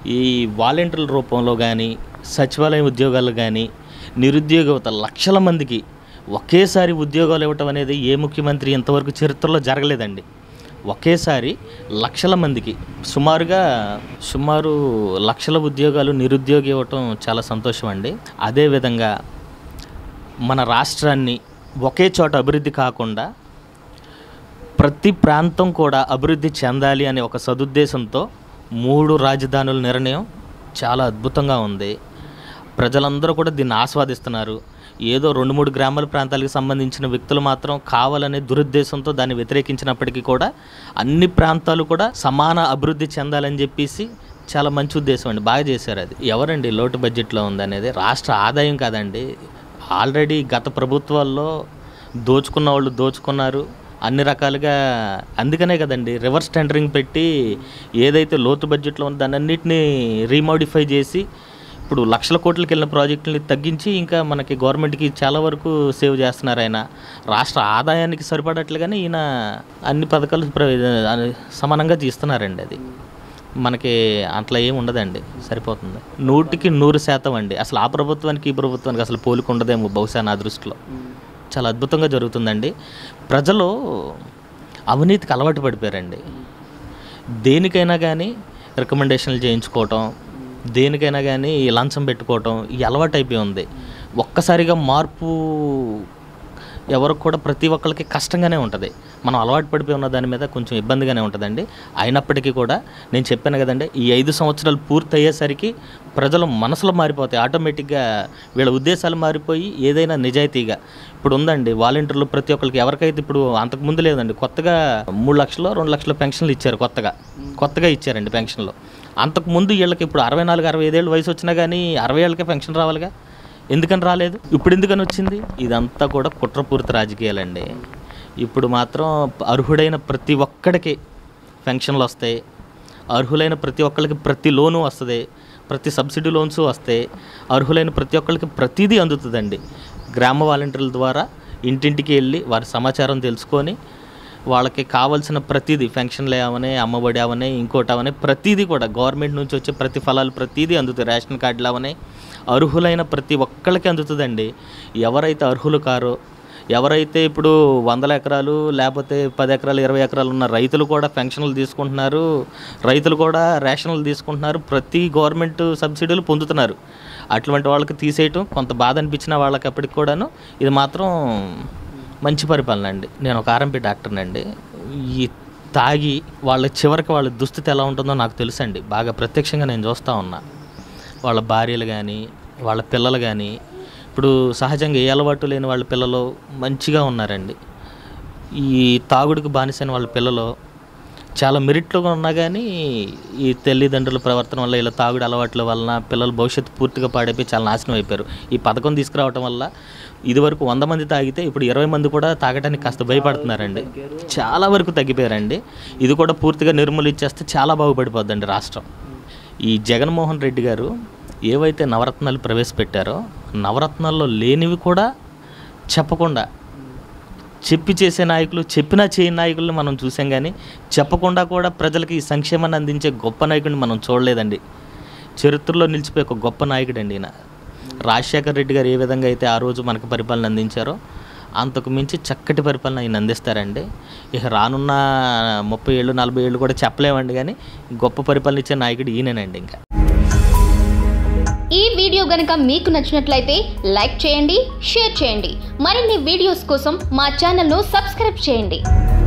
ఈ వాలంటీర్ల రూపంలో కానీ సచివాలయ ఉద్యోగాలు కానీ నిరుద్యోగత లక్షల మందికి ఒకేసారి ఉద్యోగాలు ఇవ్వటం అనేది ఏ ముఖ్యమంత్రి ఇంతవరకు చరిత్రలో జరగలేదండి ఒకేసారి లక్షల మందికి సుమారుగా సుమారు లక్షల ఉద్యోగాలు నిరుద్యోగి ఇవ్వటం చాలా సంతోషం అండి అదేవిధంగా మన రాష్ట్రాన్ని ఒకే చోట అభివృద్ధి కాకుండా ప్రతి ప్రాంతం కూడా అభివృద్ధి చెందాలి అనే ఒక సదుద్దేశంతో మూడు రాజధానుల నిర్ణయం చాలా అద్భుతంగా ఉంది ప్రజలందరూ కూడా దీన్ని ఆస్వాదిస్తున్నారు ఏదో రెండు మూడు గ్రామాల ప్రాంతాలకు సంబంధించిన వ్యక్తులు మాత్రం కావాలనే దురుద్దేశంతో దాన్ని వ్యతిరేకించినప్పటికీ కూడా అన్ని ప్రాంతాలు కూడా సమాన అభివృద్ధి చెందాలని చెప్పేసి చాలా మంచి ఉద్దేశం అండి బాగా చేశారు అది ఎవరండి లోటు బడ్జెట్లో ఉందనేది రాష్ట్ర ఆదాయం కాదండి ఆల్రెడీ గత ప్రభుత్వాల్లో దోచుకున్న వాళ్ళు దోచుకున్నారు అన్ని రకాలుగా అందుకనే కదండి రివర్స్ టెండరింగ్ పెట్టి ఏదైతే లోతు బడ్జెట్లో ఉందో దాన్ని అన్నిటినీ రీమోడిఫై చేసి ఇప్పుడు లక్షల కోట్లకి వెళ్ళిన ప్రాజెక్టులని తగ్గించి ఇంకా మనకి గవర్నమెంట్కి చాలా వరకు సేవ్ చేస్తున్నారు ఆయన రాష్ట్ర ఆదాయానికి సరిపడట్లుగానే ఈయన అన్ని పథకాలు ప్ర- సమానంగా తీస్తున్నారండి అది మనకి అట్లా ఏమి ఉండదండి సరిపోతుంది నూటికి నూరు శాతం అండి అసలు ఆ ప్రభుత్వానికి ఈ ప్రభుత్వానికి అసలు పోలిక ఉండదేమో బహుశా నా దృష్టిలో చాలా అద్భుతంగా జరుగుతుందండి ప్రజలు అవినీతికి అలవాటు పడిపోయారండి దేనికైనా కానీ రికమెండేషన్లు చేయించుకోవటం దేనికైనా కానీ ఈ లంచం పెట్టుకోవటం ఈ అలవాటు అయిపోయి ఉంది ఒక్కసారిగా మార్పు ఎవరికి కూడా ప్రతి ఒక్కరికి కష్టంగానే ఉంటుంది మనం అలవాటు పడిపోయి ఉన్న దాని మీద కొంచెం ఇబ్బందిగానే ఉంటుందండి అయినప్పటికీ కూడా నేను చెప్పాను కదండి ఈ ఐదు సంవత్సరాలు పూర్తి అయ్యేసరికి ప్రజల మనసులు మారిపోతాయి ఆటోమేటిక్గా వీళ్ళ ఉద్దేశాలు మారిపోయి ఏదైనా నిజాయితీగా ఇప్పుడు ఉందండి వాలంటీర్లు ప్రతి ఒక్కరికి ఎవరికైతే ఇప్పుడు అంతకుముందు లేదండి కొత్తగా మూడు లక్షలు రెండు లక్షల పెన్షన్లు ఇచ్చారు కొత్తగా కొత్తగా ఇచ్చారండి పెన్షన్లు అంతకుముందు వీళ్ళకి ఇప్పుడు అరవై నాలుగు అరవై ఐదేళ్ళు వయసు వచ్చినా కానీ అరవై ఏళ్ళకే పెన్షన్ రావాలిగా ఎందుకని రాలేదు ఇప్పుడు ఎందుకని వచ్చింది ఇదంతా కూడా కుట్రపూరిత రాజకీయాలండి ఇప్పుడు మాత్రం అర్హుడైన ప్రతి ఒక్కడికి పెన్షన్లు వస్తాయి అర్హులైన ప్రతి ఒక్కరికి ప్రతి లోను వస్తుంది ప్రతి సబ్సిడీ లోన్స్ వస్తాయి అర్హులైన ప్రతి ఒక్కరికి ప్రతిదీ అందుతుందండి గ్రామ వాలంటీర్ల ద్వారా ఇంటింటికి వెళ్ళి వారి సమాచారం తెలుసుకొని వాళ్ళకి కావాల్సిన ప్రతిదీ పెన్షన్లు అవనే అమ్మఒడి అవనే ఇంకోటి అవనే ప్రతిదీ కూడా గవర్నమెంట్ నుంచి వచ్చే ప్రతి ఫలాలు ప్రతిదీ అందుతాయి రేషన్ కార్డులు అవనే అర్హులైన ప్రతి ఒక్కళ్ళకి అందుతుందండి ఎవరైతే అర్హులు కారో ఎవరైతే ఇప్పుడు వందల ఎకరాలు లేకపోతే పది ఎకరాలు ఇరవై ఎకరాలు ఉన్న రైతులు కూడా పెన్షన్లు తీసుకుంటున్నారు రైతులు కూడా రేషన్లు తీసుకుంటున్నారు ప్రతి గవర్నమెంట్ సబ్సిడీలు పొందుతున్నారు అటువంటి వాళ్ళకి తీసేయటం కొంత బాధ అనిపించిన వాళ్ళకి అప్పటికి కూడాను ఇది మాత్రం మంచి పరిపాలన అండి నేను ఒక ఆర్ఎంపీ డాక్టర్ని అండి ఈ తాగి వాళ్ళ చివరికి వాళ్ళ దుస్థితి ఎలా ఉంటుందో నాకు తెలుసండి బాగా ప్రత్యక్షంగా నేను చూస్తూ ఉన్నా వాళ్ళ భార్యలు కానీ వాళ్ళ పిల్లలు కానీ ఇప్పుడు సహజంగా ఏ అలవాటు లేని వాళ్ళ పిల్లలు మంచిగా ఉన్నారండి ఈ తాగుడికి బానిసైన వాళ్ళ పిల్లలు చాలా మెరిట్లుగా ఉన్నా కానీ ఈ తల్లిదండ్రుల ప్రవర్తన వల్ల ఇలా తాగుడు అలవాట్ల వలన పిల్లల భవిష్యత్తు పూర్తిగా పాడైపోయి చాలా నాశనం అయిపోయారు ఈ పథకం తీసుకురావటం వల్ల ఇదివరకు వంద మంది తాగితే ఇప్పుడు ఇరవై మంది కూడా తాగడానికి కాస్త భయపడుతున్నారండి చాలా వరకు తగ్గిపోయారండి ఇది కూడా పూర్తిగా నిర్మూలించేస్తే చాలా బాగుపడిపోద్దండి రాష్ట్రం ఈ జగన్మోహన్ రెడ్డి గారు ఏవైతే నవరత్నాలు ప్రవేశపెట్టారో నవరత్నాల్లో లేనివి కూడా చెప్పకుండా చెప్పి చేసే నాయకులు చెప్పినా చేయని నాయకులను మనం చూసాం కానీ చెప్పకుండా కూడా ప్రజలకి ఈ సంక్షేమాన్ని అందించే గొప్ప నాయకుడిని మనం చూడలేదండి చరిత్రలో నిలిచిపోయే ఒక గొప్ప నాయకుడు అండి ఈయన రాజశేఖర్ రెడ్డి గారు ఏ విధంగా అయితే ఆ రోజు మనకు పరిపాలన అందించారో అంతకు మించి చక్కటి పరిపాలన ఆయన అందిస్తారండి ఇక రానున్న ముప్పై ఏళ్ళు నలభై ఏళ్ళు కూడా చెప్పలేమండి కానీ గొప్ప పరిపాలన ఇచ్చే నాయకుడు ఈయనేనండి ఇంకా ఈ వీడియో గనుక మీకు నచ్చినట్లయితే లైక్ చేయండి షేర్ చేయండి మరిన్ని వీడియోస్ కోసం మా ఛానల్ను సబ్స్క్రైబ్ చేయండి